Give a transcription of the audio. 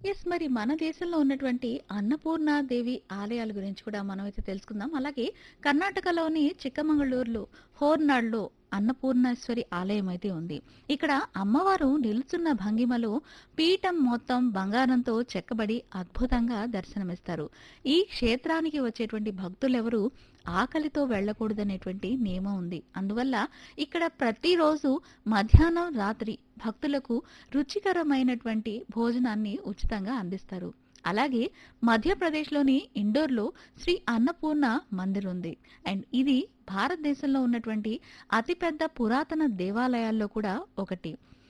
yes మరి మన దేశంలో ఉన్నటువంటి అన్నపూర్ణాదేవి ఆలయాల గురించి కూడా మనం అయితే తెలుసుకుందాం అలాగే కర్ణాటకలోని చిక్కమంగళూరులో హోర్నాడ్లో అన్నపూర్ణేశ్వరి ఆలయం అయితే ఉంది ఇక్కడ అమ్మవారు నిలుచున్న భంగిమలో పీఠం మొత్తం బంగారంతో చెక్కబడి అద్భుతంగా దర్శనమిస్తారు ఈ క్షేత్రానికి వచ్చేటువంటి భక్తులెవరూ ఆకలితో వెళ్ళకూడదనేటువంటి నియమం ఉంది అందువల్ల ఇక్కడ ప్రతిరోజు మధ్యాహ్నం రాత్రి భక్తులకు రుచికరమైనటువంటి భోజనాన్ని ఉచితంగా అందిస్తారు అలాగే మధ్యప్రదేశ్లోని ఇండోర్లో శ్రీ అన్నపూర్ణ మందిర్ ఉంది అండ్ ఇది భారతదేశంలో ఉన్నటువంటి అతిపెద్ద పురాతన దేవాలయాల్లో కూడా ఒకటి